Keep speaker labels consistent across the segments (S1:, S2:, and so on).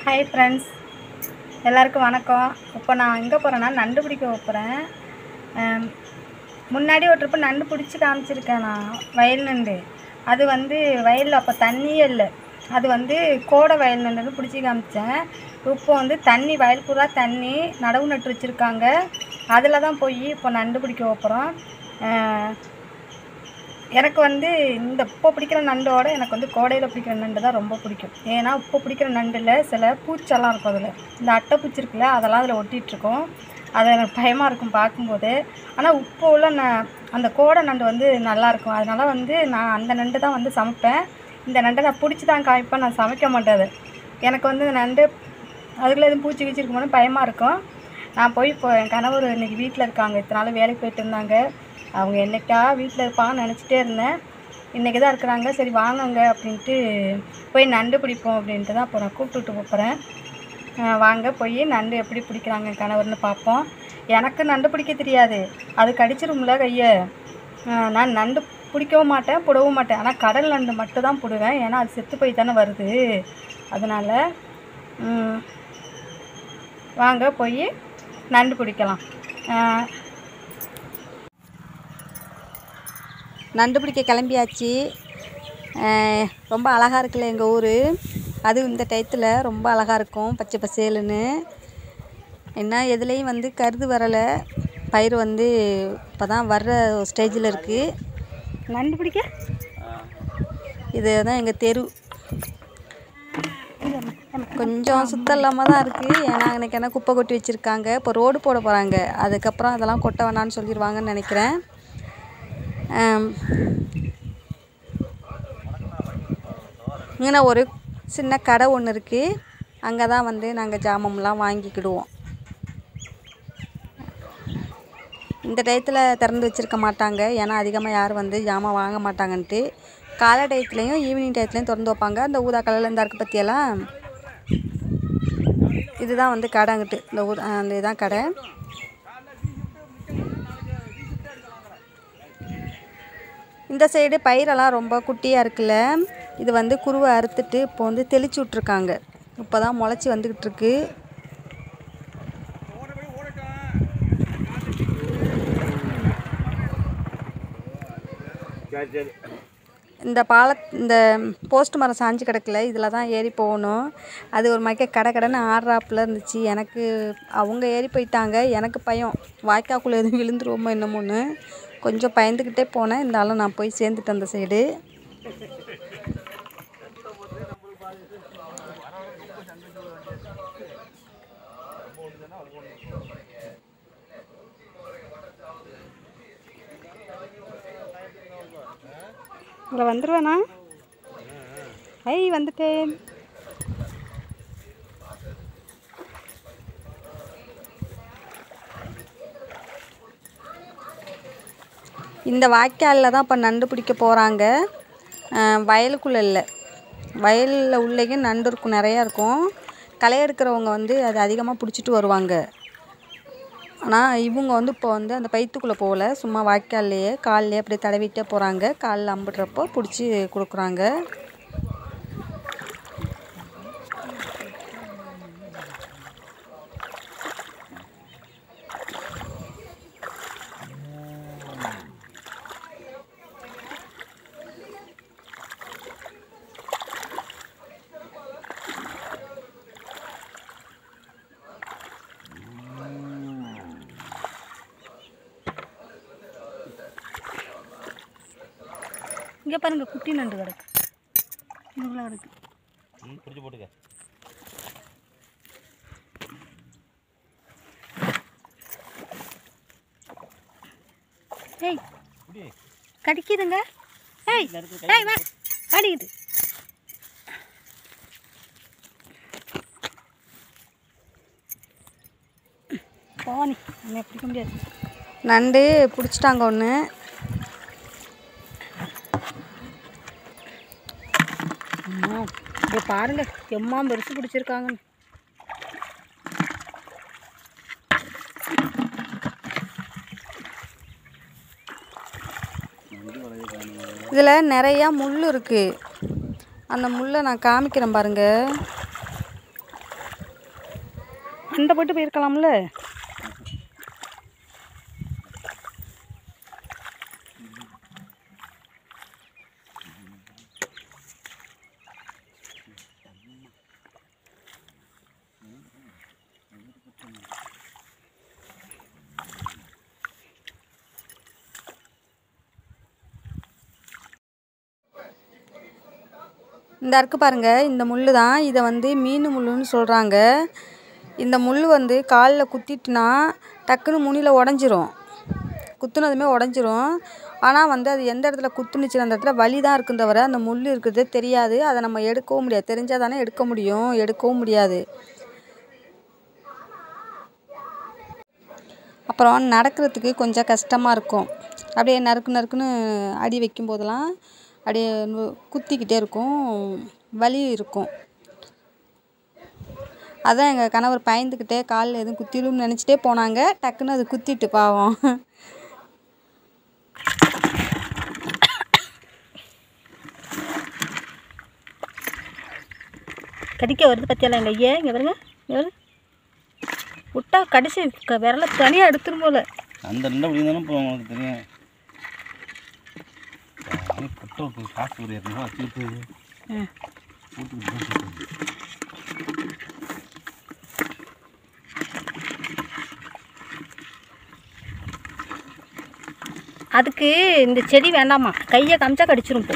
S1: Hi friends எல்லாருக்கும் வணக்கம் இப்போ நான் எங்கே போகிறேன்னா நண்டு பிடிக்க போகிறேன் முன்னாடி ஒரு ட்ரிப்பு நண்டு பிடிச்சி காமிச்சிருக்கேன் நான் வயல் நண்டு அது வந்து வயலில் அப்போ தண்ணியே இல்லை அது வந்து கோடை வயல் நண்டுன்னு பிடிச்சி காமிச்சேன் இப்போ வந்து தண்ணி வயல் பூரா தண்ணி நடவு நட்டு வச்சுருக்காங்க அதில் தான் போய் இப்போ நண்டு பிடிக்க போகிறோம் எனக்கு வந்து இந்த இப்போ பிடிக்கிற நண்டோட எனக்கு வந்து கோடையில் பிடிக்கிற நண்டு தான் ரொம்ப பிடிக்கும் ஏன்னா இப்போ பிடிக்கிற நண்டில் சில பூச்செல்லாம் இருக்கும் அதில் இந்த அட்டை பூச்சி இருக்குல்ல அதெல்லாம் அதில் ஒட்டிகிட்ருக்கும் அது எனக்கு பயமாக இருக்கும் பார்க்கும்போது ஆனால் இப்போ உள்ள ந அந்த கோடை நண்டு வந்து நல்லாயிருக்கும் அதனால் வந்து நான் அந்த நண்டு தான் வந்து சமைப்பேன் இந்த நண்டை நான் பிடிச்சி தான் காமிப்பேன் நான் சமைக்க மாட்டேன் அது எனக்கு வந்து இந்த நண்டு அதுக்குள்ள எதுவும் பூச்சி கீச்சி இருக்குமோன்னு பயமாக இருக்கும் நான் போய் இப்போ என் கணவர் இன்றைக்கி வீட்டில் இருக்காங்க இத்தனை நாள் வேலைக்கு போயிட்டு இருந்தாங்க அவங்க என்னைக்கா வீட்டில் இருப்பாங்கன்னு நினச்சிட்டே இருந்தேன் இன்றைக்கி தான் இருக்கிறாங்க சரி வாங்கங்க அப்படின்ட்டு போய் நண்டு பிடிப்போம் அப்படின்ட்டு தான் இப்போ நான் கூப்பிட்டுட்டு போகிறேன் வாங்க போய் நண்டு எப்படி பிடிக்கிறாங்க என் கணவர்னு பார்ப்போம் எனக்கு நண்டு பிடிக்க தெரியாது அது கடிச்சிரும்ல கையை அஹ் நான் நண்டு பிடிக்கவும் மாட்டேன் புடவும் மாட்டேன் ஆனால் கடல் நண்டு மட்டும் தான் போடுவேன் ஏன்னா அது செத்து போய் தானே வருது அதனால் ம், வாங்க போய் நண்டு பிடிக்கலாம் அஹ் நண்டு பிடிக்க கிளம்பியாச்சு அஹ் ரொம்ப அழகாக இருக்குல்ல எங்கள் ஊர் அதுவும் இந்த டயத்தில் ரொம்ப அழகாக இருக்கும் பச்சை பசேலுன்னு என்ன எதுலேயும் வந்து கருது வரலை பயிர் வந்து இப்போ தான் வர்ற ஸ்டேஜில் இருக்குது நண்டு பிடிக்க இது தான் எங்கள் தெரு கொஞ்சம் சுத்தம் இல்லாமல் தான் இருக்குது ஏன்னா எனக்கு என்ன குப்பை கொட்டி வச்சுருக்காங்க இப்போ ரோடு போட போகிறாங்க அதுக்கப்புறம் அதெல்லாம் கொட்ட வேணான்னு சொல்லிடுவாங்கன்னு நினைக்கிறேன் ஆம். இங்கே ஒரு சின்ன கடை ஒன்று இருக்குது அங்கே தான் வந்து நாங்கள் ஜாமம்லாம் வாங்கிக்கிடுவோம் இந்த டயத்தில் திறந்து வச்சுருக்க மாட்டாங்க ஏன்னா அதிகமாக யாரும் வந்து ஜாமான் வாங்க மாட்டாங்கன்ட்டு காலை டயத்துலேயும் ஈவினிங் டயத்துலேயும் திறந்து வைப்பாங்க அந்த ஊதா கலரில் இந்த இருக்கு பற்றியெல்லாம் இதுதான் வந்து கடை அங்கிட்டு இந்த ஊர் அந்த இதுதான் கடை இந்த சைடு பயிரெல்லாம் ரொம்ப குட்டியாக இருக்குல்ல இது வந்து குருவை அறுத்துட்டு இப்போ வந்து தெளிச்சு விட்ருக்காங்க இப்போ தான் முளைச்சி வந்துக்கிட்டு இருக்கு
S2: சரி சரி
S1: இந்த பால இந்த போஸ்ட் மரம் சாஞ்சு கிடக்கல இதில் தான் ஏறி போகணும் அது ஒரு மக்க கடை கடைன்னு ஆடுறாப்புல இருந்துச்சு எனக்கு அவங்க ஏறி போயிட்டாங்க எனக்கு பயம் வாய்க்காக்குள்ளே எதுவும் விழுந்துருவோமோ என்னமோன்னு கொஞ்சம் பயந்துக்கிட்டே போனேன் இருந்தாலும் நான் போய் சேர்ந்துட்டேன் அந்த சைடு இங்கே வந்துடுவேண்ணா ஐ வந்துட்டேன் இந்த வாய்க்காலில் தான் இப்போ நண்டு பிடிக்க போகிறாங்க வயலுக்குள்ளே இல்லை வயலில் உள்ளேயும் நண்டு இருக்கும் நிறையா இருக்கும் களை எடுக்கிறவங்க வந்து அது அதிகமாக பிடிச்சிட்டு வருவாங்க ஆனால் இவங்க வந்து இப்போ வந்து அந்த பைத்துக்குள்ளே போகல சும்மா வாய்க்கால்லையே கால்லையே அப்படியே தடவிட்டே போகிறாங்க காலில் அம்பிடுறப்போ பிடிச்சி கொடுக்குறாங்க இங்கே பாருங்க குட்டி நண்டு கிடக்கு இதுக்குள்ள கிடக்கு
S2: ம் பிடிச்சி போட்டுக்க
S1: ஏய்
S2: இப்படி
S1: கடிக்குதுங்க ஏய் ஏய் வா கடிக்குது போனி நம்ம பிடிக்க முடியாது நண்டு பிடிச்சிட்டாங்க ஒன்று இப்போ பாருங்க எம்மா பெருசு பிடிச்சிருக்காங்க இதில் நிறையா முள் இருக்குது அந்த முள்ளை நான் காமிக்கிறேன் பாருங்க சண்டை போட்டு போயிருக்கலாம்ல இந்த அருக்கு பாருங்க இந்த முள் தான் இதை வந்து மீன் முள்ளுன்னு சொல்கிறாங்க இந்த முள் வந்து காலில் குத்திட்டுனா டக்குன்னு முனியில் உடஞ்சிரும் குத்துனதுமே உடஞ்சிரும் ஆனால் வந்து அது எந்த இடத்துல குத்துனுச்சு அந்த இடத்துல வலி தான் இருக்கும் தவிர அந்த முள் இருக்கிறது தெரியாது அதை நம்ம எடுக்கவும் முடியாது தெரிஞ்சால் தானே எடுக்க முடியும் எடுக்கவும் முடியாது அப்புறம் நடக்கிறதுக்கு கொஞ்சம் கஷ்டமாக இருக்கும் அப்படியே நறுக்கு நறுக்குன்னு அடி வைக்கும் போதெல்லாம் அப்படியே நு- குத்திக்கிட்டே இருக்கும் வலி இருக்கும் அதான் எங்கள் கணவர் பயந்துக்கிட்டே காலில் எதுவும் குத்திடும்னு நினச்சிட்டே போனாங்க டக்குன்னு அது குத்திட்டு பாவம் கடிக்க வருது பற்றியெல்லாம் எங்கள் ஐயா இங்கே வருங்க இங்கே வருங்க விட்டா கடிச்சு க- விரல தனியாக எடுத்துரும் போல
S2: அந்த ரெண்டை அப்படி தானே இப்போ உங்களுக்கு தெரியும் கட்டோ காசு ஒரு இரநூறுவா வச்சுட்டு
S1: ம் அதுக்கு இந்த செடி வேண்டாமா கையை காமிச்சா கடிச்சிரும் போ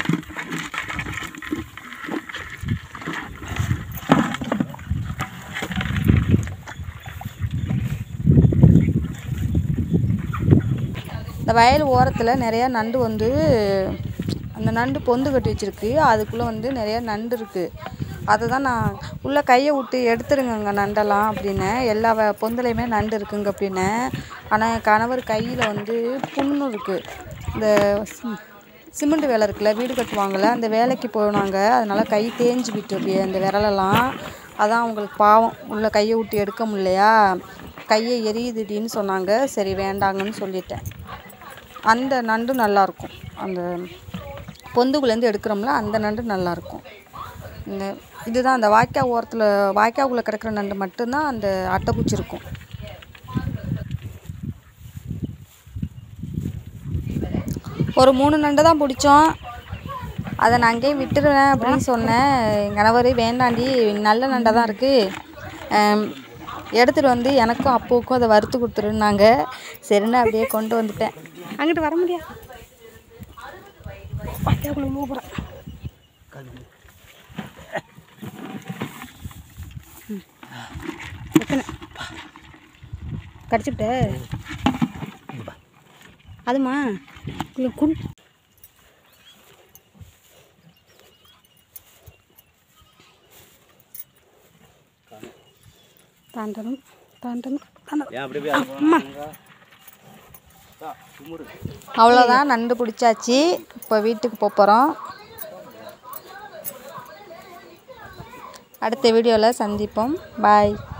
S1: இந்த வயல் ஓரத்தில் நிறையா நண்டு வந்து அந்த நண்டு பொந்து கட்டி வச்சிருக்கு அதுக்குள்ளே வந்து நிறையா நண்டு இருக்குது அதை தான் நான் உள்ளே கையை விட்டு எடுத்துருங்கங்க நண்டெல்லாம் அப்படின்னேன் எல்லா வ- பொந்துலையுமே நண்டு இருக்குங்க அப்படின்னேன் ஆனால் என் கணவர் கையில் வந்து புண்ணு இருக்குது இந்த சி- சிமெண்ட் வேலை இருக்குல்ல வீடு கட்டுவாங்கள்ல அந்த வேலைக்கு போனாங்க அதனால் கை தேஞ்சு விட்டு அப்படியே அந்த விரலெல்லாம் அதான் அவங்களுக்கு பாவம் உள்ளே கையை விட்டு எடுக்க முடியலையா கையை எரியுதுடின்னு சொன்னாங்க சரி வேண்டாங்கன்னு சொல்லிட்டேன் அந்த நண்டு நல்லாயிருக்கும் அந்த பொந்துக்குள்ளேருந்து எடுக்கிறோம்ல அந்த நண்டு நல்லாயிருக்கும் இந்த இதுதான் அந்த வாய்க்கா ஓரத்தில் வாய்க்காக்குள்ளே கிடக்கிற நண்டு மட்டும்தான் அந்த அட்டைப்பூச்சி இருக்கும் ஒரு மூணு நண்டு தான் பிடிச்சோம் அதை நான் அங்கேயே விட்டுருவேன் அப்படின்னு சொன்னேன் என் கணவர் வேண்டாண்டி நல்ல நண்டாக தான் இருக்குது எடுத்துகிட்டு வந்து எனக்கும் அப்புவுக்கும் அதை வறுத்து கொடுத்துருன்னாங்க சரின்னு அப்படியே கொண்டு வந்துட்டேன் அங்கிட்டு வர முடியாது வாய்க்காக்குள்ள உள்ள போகிறேன் எத்தனை கடிச்சுக்கிட்ட அதுமா இல்லை குன் தாண்டணும் தாண்டணும் தாண்டணும்
S2: ஏன் அப்படி போய் அது போனாங்க குமுறு
S1: அவ்வளோதான் நண்டு பிடிச்சாச்சு இப்போ வீட்டுக்கு போக போகிறோம் அடுத்த வீடியோவில் சந்திப்போம் பாய்